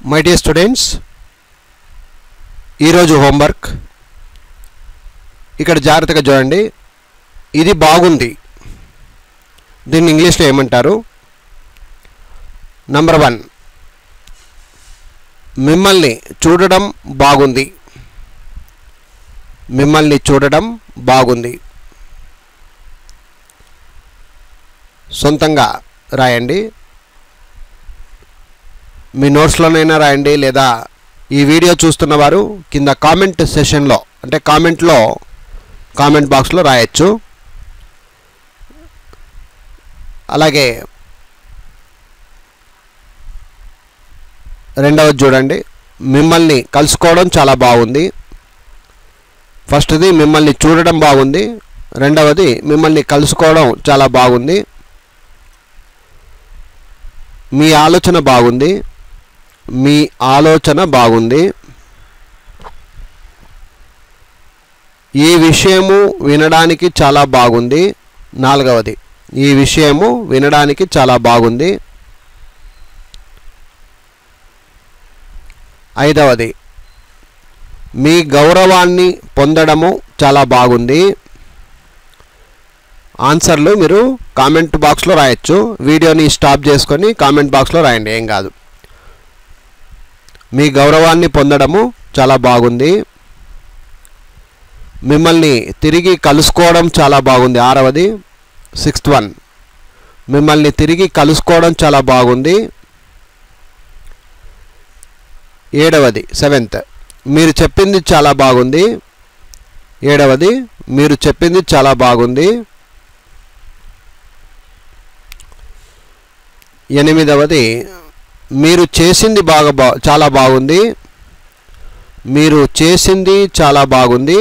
my dear students ఈరోజు homework ఇక్కడ జాగ్రత్తగా చూడండి ఇది బాగుంది దీన్ని ఇంగ్లీష్లో ఏమంటారు నంబర్ వన్ మిమ్మల్ని చూడడం బాగుంది మిమ్మల్ని చూడడం బాగుంది సొంతంగా రాయండి మీ నోట్స్లోనైనా రాయండి లేదా ఈ వీడియో చూస్తున్న వారు కింద కామెంట్ సెషన్లో అంటే కామెంట్లో కామెంట్ బాక్స్లో రాయొచ్చు అలాగే రెండవది చూడండి మిమ్మల్ని కలుసుకోవడం చాలా బాగుంది ఫస్ట్ది మిమ్మల్ని చూడడం బాగుంది రెండవది మిమ్మల్ని కలుసుకోవడం చాలా బాగుంది మీ ఆలోచన బాగుంది మీ ఆలోచన బాగుంది ఈ విషయము వినడానికి చాలా బాగుంది నాలుగవది ఈ విషయము వినడానికి చాలా బాగుంది ఐదవది మీ గౌరవాన్ని పొందడము చాలా బాగుంది ఆన్సర్లు మీరు కామెంట్ బాక్స్లో రాయొచ్చు వీడియోని స్టాప్ చేసుకొని కామెంట్ బాక్స్లో రాయండి ఏం కాదు మీ గౌరవాన్ని పొందడము చాలా బాగుంది మిమ్మల్ని తిరిగి కలుసుకోవడం చాలా బాగుంది ఆరవది సిక్స్త్ వన్ మిమ్మల్ని తిరిగి కలుసుకోవడం చాలా బాగుంది ఏడవది సెవెంత్ మీరు చెప్పింది చాలా బాగుంది ఏడవది మీరు చెప్పింది చాలా బాగుంది ఎనిమిదవది మీరు చేసింది బాగా బా చాలా బాగుంది మీరు చేసింది చాలా బాగుంది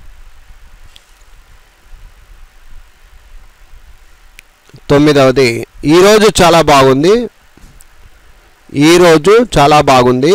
తొమ్మిదవది ఈరోజు చాలా బాగుంది ఈరోజు చాలా బాగుంది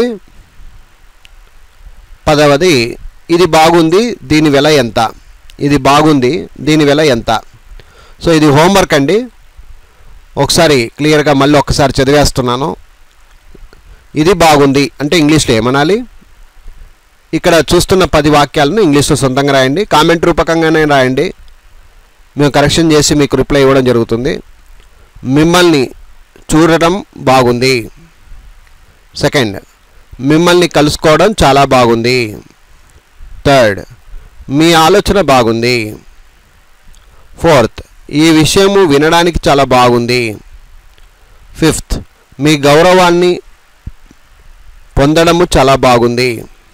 పదవది ఇది బాగుంది దీని వెల ఎంత ఇది బాగుంది దీని వెల ఎంత సో ఇది హోంవర్క్ అండి ఒకసారి క్లియర్గా మళ్ళీ ఒకసారి చదివేస్తున్నాను ఇది బాగుంది అంటే ఇంగ్లీష్లో ఏమనాలి ఇక్కడ చూస్తున్న పది వాక్యాలను ఇంగ్లీష్లో సొంతంగా రాయండి కామెంట్ రూపకంగానే రాయండి మేము కరెక్షన్ చేసి మీకు రిప్లై ఇవ్వడం జరుగుతుంది మిమ్మల్ని చూడటం బాగుంది సెకండ్ మిమ్మల్ని కలుసుకోవడం చాలా బాగుంది థర్డ్ మీ ఆలోచన బాగుంది ఫోర్త్ ఈ విషయము వినడానికి చాలా బాగుంది ఫిఫ్త్ మీ గౌరవాన్ని పొందడము చాలా బాగుంది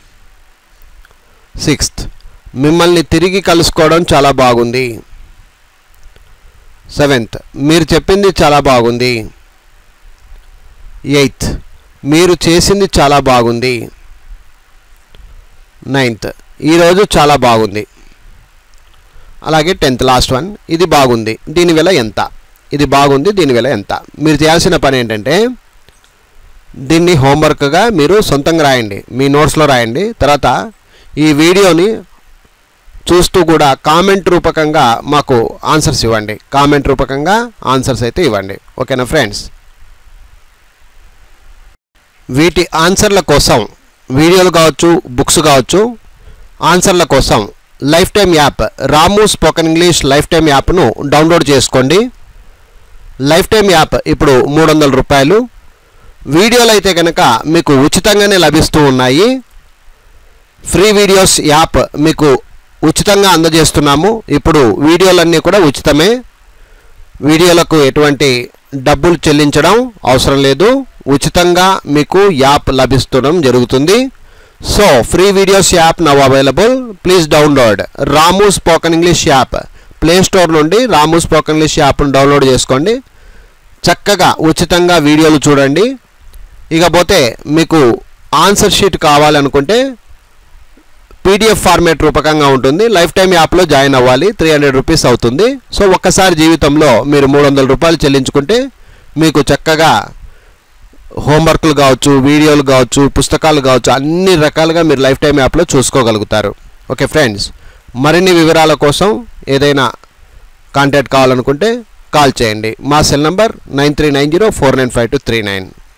సిక్స్త్ మిమ్మల్ని తిరిగి కలుసుకోవడం చాలా బాగుంది సెవెంత్ మీరు చెప్పింది చాలా బాగుంది ఎయిత్ మీరు చేసింది చాలా బాగుంది నైన్త్ ఈరోజు చాలా బాగుంది అలాగే టెన్త్ లాస్ట్ వన్ ఇది బాగుంది దీని విల ఎంత ఇది బాగుంది దీని విల ఎంత మీరు చేయాల్సిన పని ఏంటంటే దీన్ని హోంవర్క్గా మీరు సొంతంగా రాయండి మీ నోట్స్లో రాయండి తర్వాత ఈ వీడియోని చూస్తూ కూడా కామెంట్ రూపకంగా మాకు ఆన్సర్స్ ఇవ్వండి కామెంట్ రూపకంగా ఆన్సర్స్ అయితే ఇవ్వండి ఓకేనా ఫ్రెండ్స్ వీటి ఆన్సర్ల కోసం వీడియోలు కావచ్చు బుక్స్ కావచ్చు ఆన్సర్ల కోసం life time app Ramu spoken English life time యాప్ను డౌన్లోడ్ చేసుకోండి లైఫ్ టైం యాప్ ఇప్పుడు మూడు వందల రూపాయలు వీడియోలు అయితే కనుక మీకు ఉచితంగానే లభిస్తూ ఉన్నాయి ఫ్రీ వీడియోస్ యాప్ మీకు ఉచితంగా అందజేస్తున్నాము ఇప్పుడు వీడియోలన్నీ కూడా ఉచితమే వీడియోలకు ఎటువంటి డబ్బులు చెల్లించడం అవసరం లేదు ఉచితంగా మీకు యాప్ లభిస్తడం జరుగుతుంది so free videos app now available please download Ramu spoken English app play store నుండి రాము స్పోకెన్ ఇంగ్లీష్ యాప్ను డౌన్లోడ్ చేసుకోండి చక్కగా ఉచితంగా వీడియోలు చూడండి ఇకపోతే మీకు ఆన్సర్ షీట్ కావాలనుకుంటే పీడిఎఫ్ ఫార్మేట్ రూపకంగా ఉంటుంది లైఫ్ టైం యాప్లో జాయిన్ అవ్వాలి త్రీ హండ్రెడ్ రూపీస్ అవుతుంది సో ఒక్కసారి జీవితంలో మీరు మూడు వందల రూపాయలు చెల్లించుకుంటే మీకు చక్కగా హోంవర్క్లు కావచ్చు వీడియోలు కావచ్చు పుస్తకాలు కావచ్చు అన్ని రకాలుగా మీరు లైఫ్ టైం యాప్లో చూసుకోగలుగుతారు ఓకే ఫ్రెండ్స్ మరిన్ని వివరాల కోసం ఏదైనా కాంటాక్ట్ కావాలనుకుంటే కాల్ చేయండి మా cell number nine three nine zero four nine five two three nine